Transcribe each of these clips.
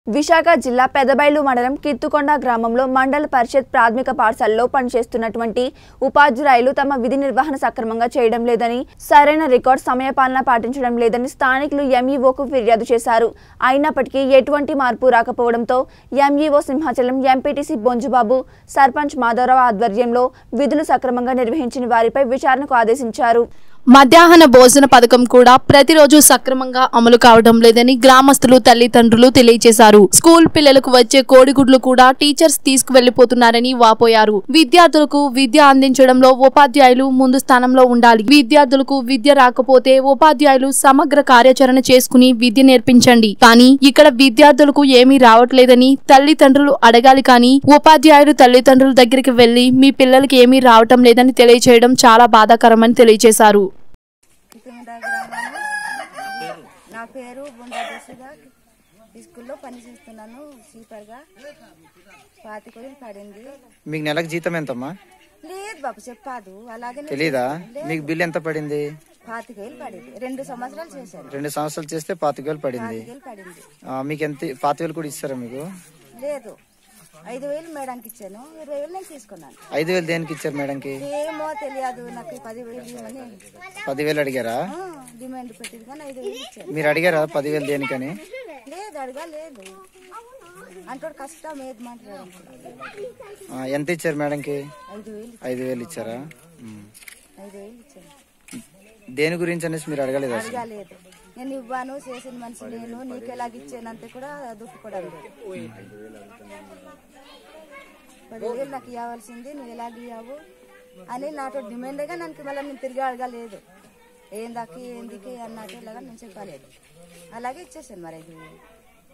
విశాఖ జిల్లా పెదబైలు మండలం కిత్తుకొండ గ్రామంలో మండల పరిషత్ ప్రాథమిక పాఠశాలలో పనిచేస్తున్నటువంటి ఉపాధ్యాయులు తమ విధి నిర్వహణ సక్రమంగా చేయడం లేదని సరైన రికార్డ్ సమయపాలన పాటించడం లేదని స్థానికులు ఎంఈఓకు ఫిర్యాదు చేశారు అయినప్పటికీ ఎటువంటి మార్పు రాకపోవడంతో ఎంఈఓ సింహాచలం ఎంపీటీసీ బొంజుబాబు సర్పంచ్ మాధవరావు ఆధ్వర్యంలో విధులు సక్రమంగా నిర్వహించిన వారిపై విచారణకు ఆదేశించారు మధ్యాహ్న భోజన పథకం కూడా ప్రతిరోజు సక్రమంగా అమలు కావడం లేదని గ్రామస్తులు తల్లిదండ్రులు తెలియజేశారు స్కూల్ పిల్లలకు వచ్చే కోడిగుడ్లు కూడా టీచర్స్ తీసుకువెళ్లిపోతున్నారని వాపోయారు విద్యార్థులకు విద్య అందించడంలో ఉపాధ్యాయులు ముందు స్థానంలో ఉండాలి విద్యార్థులకు విద్య రాకపోతే ఉపాధ్యాయులు సమగ్ర కార్యాచరణ చేసుకుని విద్య నేర్పించండి కానీ ఇక్కడ విద్యార్థులకు ఏమీ రావట్లేదని తల్లిదండ్రులు అడగాలి కానీ ఉపాధ్యాయులు తల్లిదండ్రుల దగ్గరికి వెళ్లి మీ పిల్లలకి ఏమీ రావటం లేదని తెలియజేయడం చాలా బాధాకరమని తెలియజేశారు కితిముండ గ్రామము నా పేరు బుండా దశగా ఈ స్కూల్లో పనిచేస్తున్నాను సూపర్గా పాతిక వేలు పడింది మీకు నెలకు జీతం ఎంతమ్మా లేదు బాబు చెప్పాదు అలాగే తెలీదా మీకు బిల్ ఎంత పడింది పాతిక వేలు పడింది రెండు సంవత్సరాలు చేశాను రెండు సంవత్సరాలు చేస్తే పాతిక వేలు పడింది పాతిక వేలు పడింది ఆ, మీకు ఎంత పాతి వేలు కూడా ఇస్తారా మీకు లేదు ఐదు వేలు మేడంకి ఇచ్చాను ఇరవై వేలు నేను తీసుకున్నాను ఐదు వేలు దేనికి ఇచ్చారు మేడంకి ఏమో తెలియదు నాకు పదివేలు ఇవ్వమని పదివేలు అడిగారా ఆ, డిమాండ్ పెట్టింది కానీ ఐదు వేలు ఇచ్చాను మీరు అడిగారా పదివేలు దేనికని లేదు అడగా లేదు అంటే కష్టం ఏది మాట్లాడడం ఆ, ఎంత ఇచ్చారు మేడంకి ఐదు వేలు ఐదు వేలు ఇచ్చారా ఉమ్. ఐదు వేలు ఇచ్చాను దేని గురించి అనేసి మీరు అడగలేదు అసలు అడగలేదు నేను ఇవ్వను చేసిన మనిషి నేను నీకు ఎలాగ ఇచ్చానంతే కూడా దుఃఖపడదు పదివేలు నాకు ఇవ్వాల్సింది నువ్వు ఎలాగ ఇవ్వవు అని నాతో డిమాండ్గా నాకు మళ్ళీ నేను తిరిగి అడగలేదు ఏందాకి ఏందికి అన్నట్టు ఇలాగా నేను చెప్పలేదు అలాగే ఇచ్చేసాను మరి ఐదు వేలు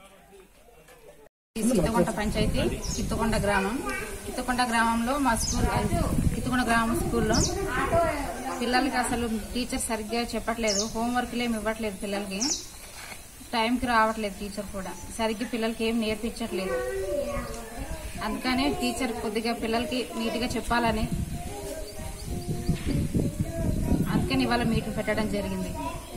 చిత్తకొండ పంచాయతీ చిత్తకొండ గ్రామం చిత్తకొండ గ్రామంలో మా స్కూల్ చిత్తకొండ గ్రామం స్కూల్లో పిల్లలకి అసలు టీచర్ సరిగ్గా చెప్పట్లేదు హోంవర్క్లు ఏమి ఇవ్వట్లేదు పిల్లలకి టైంకి రావట్లేదు టీచర్ కూడా సరిగ్గా పిల్లలకి ఏం నేర్పించట్లేదు అందుకనే టీచర్ కొద్దిగా పిల్లలకి నీట్గా చెప్పాలని అందుకని ఇవాళ మీటింగ్ పెట్టడం జరిగింది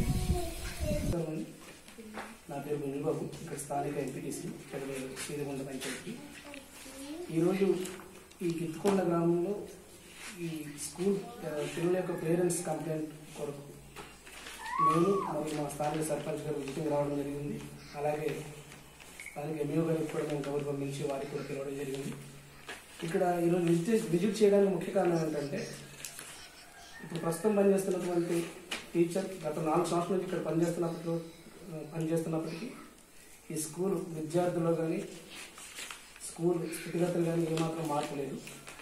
నా పేరు మునిబాబు ఇక్కడ స్థానిక ఎంపీటీసీ సీదకొండ పంచాయతీ ఈరోజు ఈ గిత్తుకొండ గ్రామంలో ఈ స్కూల్ ఆ, పిల్లల యొక్క పేరెంట్స్ కంప్లైంట్ కొరకు నేను మరియు మా స్థానిక సర్పంచ్ గారు మీటింగ్ రావడం జరిగింది అలాగే స్థానిక ఎంఈఓ గారికి కూడా మేము కబురు పంపించి వారికి కూడా పిలవడం జరిగింది ఇక్కడ ఈరోజు విజిట్ విజిట్ చేయడానికి ముఖ్య కారణం ఏంటంటే ఇప్పుడు ప్రస్తుతం పనిచేస్తున్నటువంటి టీచర్ గత నాలుగు సంవత్సరాల నుంచి ఇక్కడ పనిచేస్తున్నప్పుడు పనిచేస్తున్నప్పటికీ ఈ స్కూల్ విద్యార్థుల్లో కానీ స్కూల్ స్థితిగతులు కానీ ఏమాత్రం మార్పు లేదు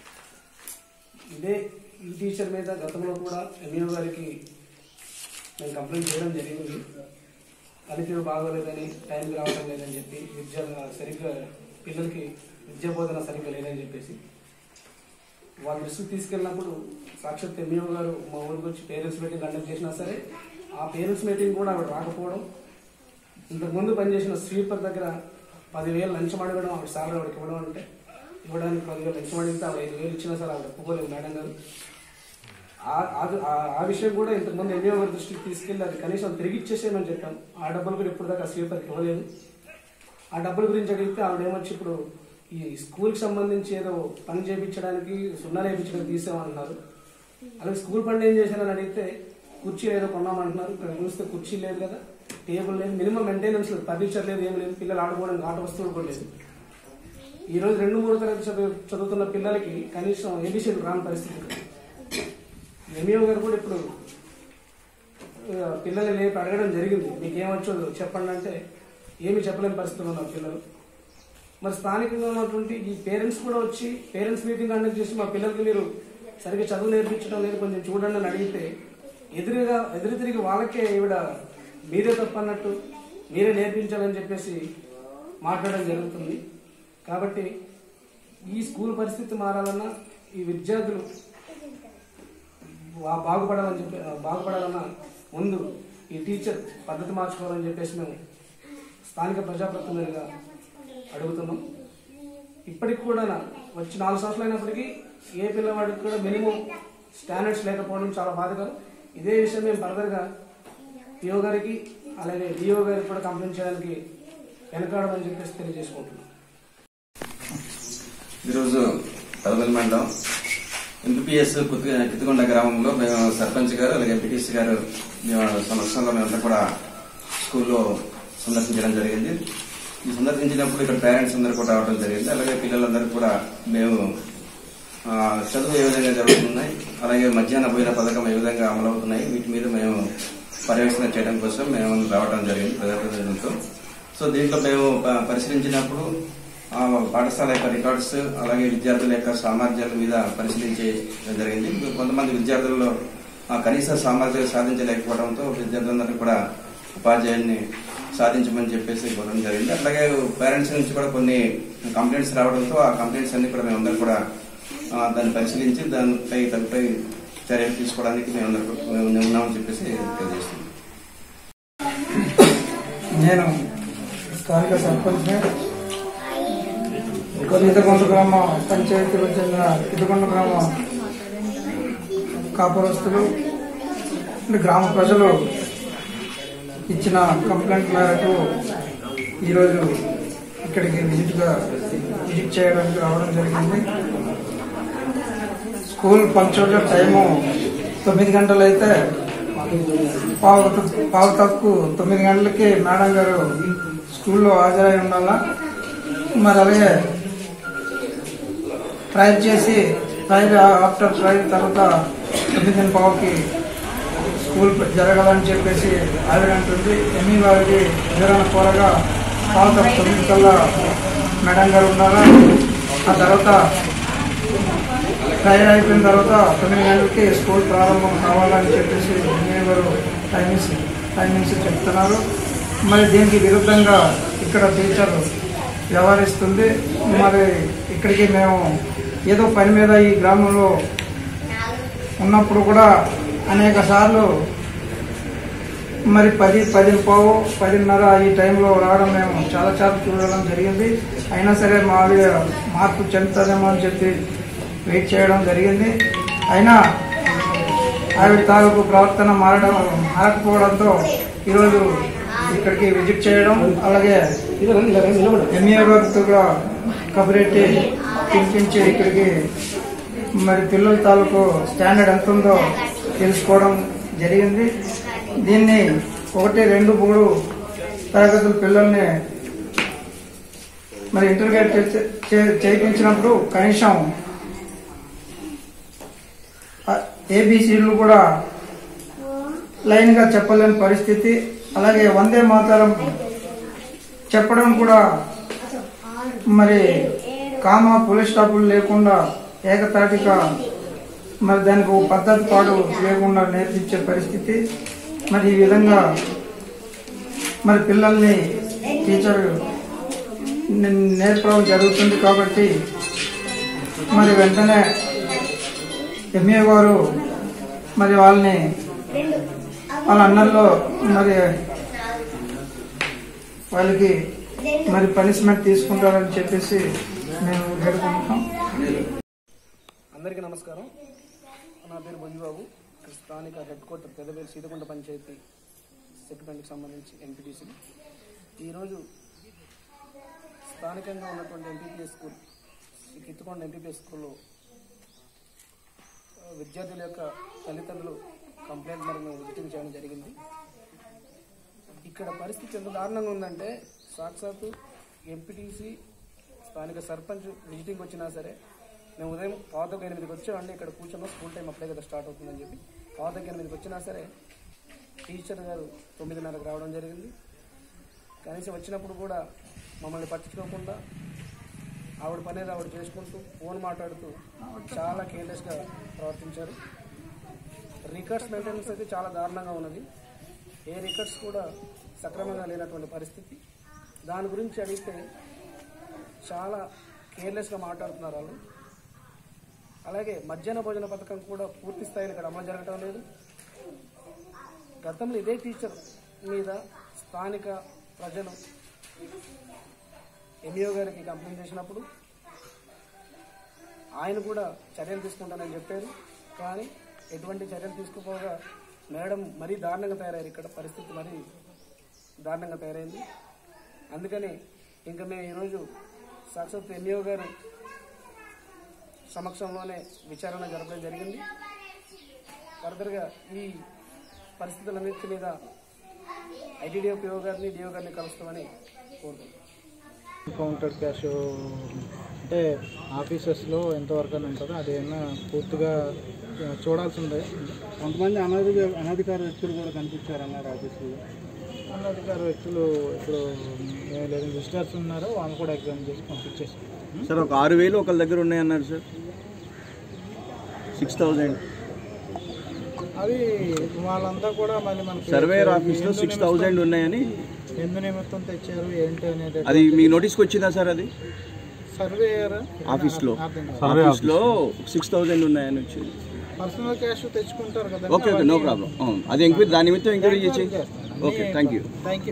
ఇదే ఈ టీచర్ మీద గతంలో కూడా ఎంఈఓ గారికి మేము కంప్లైంట్ చేయడం జరిగింది పనితీరు బాగోలేదని టైంకి రావడం లేదని చెప్పి విద్య సరిగ్గా పిల్లలకి విద్యా బోధన సరిగ్గా లేదని చెప్పేసి వాళ్ళ దృష్టికి తీసుకెళ్ళినప్పుడు సాక్షాత్ ఎంఈఓ గారు మా ఊరికి వచ్చి పేరెంట్స్ మీటింగ్ కండక్ట్ చేసినా సరే ఆ పేరెంట్స్ మీటింగ్ కూడా ఆవిడ రాకపోవడం ఇంతకుముందు పనిచేసిన స్వీపర్ దగ్గర పదివేలు లంచం అడగడం ఆవిడ సాలరీ ఆవిడకి ఇవ్వడం అంటే ఇవ్వడానికి పదివేలు లంచం అడిగితే ఆవిడ ఐదు వేలు ఇచ్చినా సరే ఆవిడ ఒప్పుకోలేదు మేడం గారు ఆ- ఆ- ఆ- ఆ విషయం కూడా ఇంతకుముందు ఎంఈఓ గారి దృష్టికి తీసుకెళ్ళి అది కనీసం తిరిగి ఇచ్చేసేయమని చెప్పాం ఆ డబ్బులు కూడా ఇప్పుడు దాకా స్వీపర్కి ఇవ్వలేదు ఆ డబ్బుల గురించి అడిగితే ఆవిడ ఏమొచ్చి ఇప్పుడు ఈ స్కూల్కి సంబంధించి ఏదో పని చేయించడానికి సున్నా వేయించడానికి తీసామంటున్నారు అలాగే స్కూల్ పని ఏం చేశారని అడిగితే కుర్చీ ఏదో కొన్నామంటున్నారు ఇక్కడ చూస్తే కుర్చీ లేదు కదా టేబుల్ లేదు మినిమం మెయింటెనెన్స్ లేదు ఫర్నిచర్ లేదు ఏం లేదు పిల్లలు ఆడుకోవడానికి ఆట వస్తువులు కూడా లేదు ఈ రోజు రెండు మూడు తరగతి చదువు చదువుతున్న పిల్లలకి కనీసం ఏబిసిలు రాని పరిస్థితి ఎంఈఓ గారు కూడా ఇప్పుడు ఆ, పిల్లల్ని లేపి అడగడం జరిగింది మీకు ఏమొచ్చో చెప్పండి అంటే ఏమి చెప్పలేని పరిస్థితుల్లో ఉన్నారు పిల్లలు మరి స్థానికంగా ఉన్నటువంటి ఈ పేరెంట్స్ కూడా వచ్చి పేరెంట్స్ మీటింగ్ కండక్ట్ చేసి మా పిల్లలకి మీరు సరిగ్గా చదువు నేర్పించడం లేదు కొంచెం చూడండి అని అడిగితే ఎదురుగా ఎదురు తిరిగి వాళ్ళకే ఈవిడ మీరే తప్పన్నట్టు మీరే నేర్పించాలని చెప్పేసి మాట్లాడడం జరుగుతుంది కాబట్టి ఈ స్కూల్ పరిస్థితి మారాలన్నా ఈ విద్యార్థులు బా- బాగుపడాలని చెప్పి బాగుపడాలన్నా ముందు ఈ టీచర్ పద్ధతి మార్చుకోవాలని చెప్పేసి మేము స్థానిక ప్రజాప్రతినిధులుగా అడుగుతున్నాం ఇప్పటికి కూడా వచ్చి నాలుగు సంవత్సరాలు అయినప్పటికీ ఏ పిల్లవాడికి కూడా మినిమం స్టాండర్డ్స్ లేకపోవడం చాలా బాధకరం ఇదే విషయం మేము ఫర్దర్గా పిఓ గారికి అలాగే డిఓ గారికి కూడా కంప్లైంట్ చేయడానికి వెనకాడమని చెప్పేసి తెలియజేసుకుంటున్నాం ఈరోజు పదవల్లి మండలం ఎంపీఎస్ కితికొండ గ్రామంలో మేము సర్పంచ్ గారు అలాగే ఎంపీటీసీ గారు మేము సంవత్సరంలో మేమంతా కూడా స్కూల్లో సందర్శించడం జరిగింది ఈ సందర్శించినప్పుడు ఇక్కడ పేరెంట్స్ అందరూ కూడా రావడం జరిగింది అలాగే పిల్లలందరూ కూడా మేము ఆ, చదువు ఏ విధంగా జరుగుతున్నాయి అలాగే మధ్యాహ్న భోజన పథకం ఏ విధంగా అమలవుతున్నాయి వీటి మీద మేము పర్యవేక్షణ చేయడం కోసం మేము రావడం జరిగింది ప్రజాప్రతినిధులతో సో దీంట్లో మేము ప- పరిశీలించినప్పుడు ఆ పాఠశాల యొక్క రికార్డ్స్ అలాగే విద్యార్థుల యొక్క సామర్థ్యాల మీద పరిశీలించే జరిగింది కొంతమంది విద్యార్థుల్లో ఆ కనీస సామర్థ్యాలు సాధించలేకపోవడంతో విద్యార్థులందరూ కూడా ఉపాధ్యాయుల్ని సాధించమని చెప్పేసి ఇవ్వడం జరిగింది అట్లాగే పేరెంట్స్ నుంచి కూడా కొన్ని కంప్లైంట్స్ రావడంతో ఆ కంప్లైంట్స్ అన్ని కూడా మేమందరూ కూడా ఆ, దాన్ని పరిశీలించి దానిపై దానిపై చర్యలు తీసుకోవడానికి మేమందరూ మేము ఉన్నామని చెప్పేసి తెలియజేస్తున్నాం నేను స్థానిక సర్పంచ్ ఇతకొండ గ్రామ పంచాయతీలో చెందిన ఇతకొండ గ్రామ కాపురస్తులు అంటే గ్రామ ప్రజలు ఇచ్చిన కంప్లైంట్ మేరకు ఈరోజు ఇక్కడికి విజిట్గా విజిట్ చేయడానికి రావడం జరిగింది స్కూల్ పంక్చువల్ టైము తొమ్మిది గంటలు అయితే పావు పావు తక్కువ తొమ్మిది గంటలకి మేడం గారు స్కూల్లో హాజరై ఉండాలా మరి అలాగే ట్రైల్ చేసి ట్రైల్ ఆఫ్టర్ ట్రైల్ తర్వాత తొమ్మిది పావుకి స్కూల్ జరగాలని చెప్పేసి ఆవిడంటుంది ఎన్ని వారికి వివరణ కోరగా పావు తక్కువ తొమ్మిది కల్లా మేడం గారు ఉండాలా ఆ తర్వాత ట్రైల్ అయిపోయిన తర్వాత తొమ్మిది గంటలకి స్కూల్ ప్రారంభం కావాలని చెప్పేసి గారు టైమింగ్స్ టైమింగ్స్ చెప్తున్నారు మరి దీనికి విరుద్ధంగా ఇక్కడ టీచర్ వ్యవహరిస్తుంది మరి ఇక్కడికి మేము ఏదో పని మీద ఈ గ్రామంలో ఉన్నప్పుడు కూడా అనేక సార్లు మరి పది పది పావు పదిన్నర ఈ టైంలో రావడం మేము చాలా చాలా చూడడం జరిగింది అయినా సరే మా ఆవిడ మార్పు చెందుతుందేమో అని చెప్పి వెయిట్ చేయడం జరిగింది అయినా ఆవిడ తాలూకు ప్రవర్తన మారడం మారకపోవడంతో ఈరోజు ఇక్కడికి విజిట్ చేయడం అలాగే ఎంఏ గారితో కూడా కబురెట్టి పిలిపించి ఇక్కడికి మరి పిల్లల తాలూకు స్టాండర్డ్ ఎంత ఉందో తెలుసుకోవడం జరిగింది దీన్ని ఒకటి రెండు మూడు తరగతుల పిల్లల్ని మరి ఇంటర్గేట్ చే- చే- చేయించినప్పుడు కనీసం ఏబిసిడ్లు కూడా లైన్ గా చెప్పలేని పరిస్థితి అలాగే వందే మాతరం చెప్పడం కూడా మరి కామా పోలీస్ స్టాపులు లేకుండా ఏకతాటిగా మరి దానికి ఒక పద్ధతి పాడు లేకుండా నేర్పించే పరిస్థితి మరి ఈ విధంగా మరి పిల్లల్ని టీచర్ ని- నేర్పడం జరుగుతుంది కాబట్టి మరి వెంటనే ఎంఏ గారు మరి వాళ్ళని వాళ్ళ అన్నల్లో మరి వాళ్ళకి మరి పనిష్మెంట్ తీసుకుంటారని చెప్పేసి మేము వేడుకుంటున్నాం అందరికీ నమస్కారం నా పేరు బొంజిబాబు ఇక్కడ స్థానిక హెడ్ క్వార్టర్ పెద్దపల్లి సీతకుంట పంచాయతీ సెగ్మెంట్కి సంబంధించి ఎంపీటీసీ ఈరోజు స్థానికంగా ఉన్నటువంటి ఎంపీపీఎస్ స్కూల్ ఈ కిత్తుకొండ ఎంపీపీఎస్ స్కూల్లో ఆ, విద్యార్థుల యొక్క తల్లిదండ్రులు కంప్లైంట్ మరి మేము విజిటింగ్ చేయడం జరిగింది ఇక్కడ పరిస్థితి ఎంత దారుణంగా ఉందంటే సాక్షాత్తు ఎంపీటీసీ స్థానిక సర్పంచ్ విజిటింగ్ వచ్చినా సరే మేము ఉదయం పాతకు ఎనిమిదికి వచ్చామండి ఇక్కడ కూర్చున్నాం స్కూల్ టైం అప్పుడే కదా స్టార్ట్ అవుతుందని చెప్పి పాతకు ఎనిమిదికి వచ్చినా సరే టీచర్ గారు తొమ్మిదిన్నరకు రావడం జరిగింది కనీసం వచ్చినప్పుడు కూడా మమ్మల్ని పట్టించుకోకుండా ఆవిడ పని ఏదో ఆవిడ చేసుకుంటూ ఫోన్ మాట్లాడుతూ చాలా కేర్లెస్గా ప్రవర్తించారు రికార్డ్స్ మెయింటెనెన్స్ అయితే చాలా దారుణంగా ఉన్నది ఏ రికార్డ్స్ కూడా సక్రమంగా లేనటువంటి పరిస్థితి దాని గురించి అడిగితే చాలా కేర్లెస్గా మాట్లాడుతున్నారు వాళ్ళు అలాగే మధ్యాహ్న భోజన పథకం కూడా పూర్తి స్థాయిలో ఇక్కడ అమలు జరగడం లేదు గతంలో ఇదే టీచర్ మీద స్థానిక ప్రజలు ఎంఈఓ గారికి కంప్లైంట్ చేసినప్పుడు ఆయన కూడా చర్యలు తీసుకుంటానని చెప్పారు కానీ ఎటువంటి చర్యలు తీసుకోపోగా మేడం మరీ దారుణంగా తయారయ్యారు ఇక్కడ పరిస్థితి మరీ దారుణంగా తయారైంది అందుకని ఇంకా మేము ఈరోజు సాక్షాత్ ఎంఈఓ గారు సమక్షంలోనే విచారణ జరపడం జరిగింది ఫర్దర్గా ఈ పరిస్థితులన్నింటి మీద ఐటీడీఓ పిఓ గారిని డిఓ గారిని కలుస్తామని కోరుతున్నాం కౌంటర్ క్యాష్ అంటే ఆఫీసెస్లో ఎంతవరకు అని ఉంటుందో అది ఏమైనా పూర్తిగా ఆ, చూడాల్సిందే కొంతమంది అనధి అనధికార వ్యక్తులు కూడా కనిపించారన్నారు ఆఫీసులో అనధికార వ్యక్తులు ఇప్పుడు ఏ లేదు విజిటర్స్ ఉన్నారో వాళ్ళు కూడా ఎగ్జామ్ చేసి పంపించేసాం సార్ ఒక ఆరు వేలు ఒకళ్ళ దగ్గర ఉన్నాయన్నారు సార్ సిక్స్ థౌజండ్ అవి వాళ్ళంతా కూడా మళ్ళీ మనకి సర్వేయర్ ఆఫీస్లో ఎందు సిక్స్ నిమిత్తం- థౌజండ్ ఉన్నాయని ఎందు నిమిత్తం తెచ్చారు ఏంటి అనేది అది మీ నోటీస్కి వచ్చిందా సార్ అది సర్వేయర్ ఆఫీస్లో అర్థం కాదు. ఆఫీస్లో సిక్స్ థౌజండ్ ఉన్నాయని వచ్చింది పర్సనల్ క్యాష్ తెచ్చుకుంటారు కదా ఓకే ఓకే నో ప్రాబ్లం అది ఎంక్వైరీ దాని నిమిత్తం ఎంక్వైరీ చేసి okay thank you thank you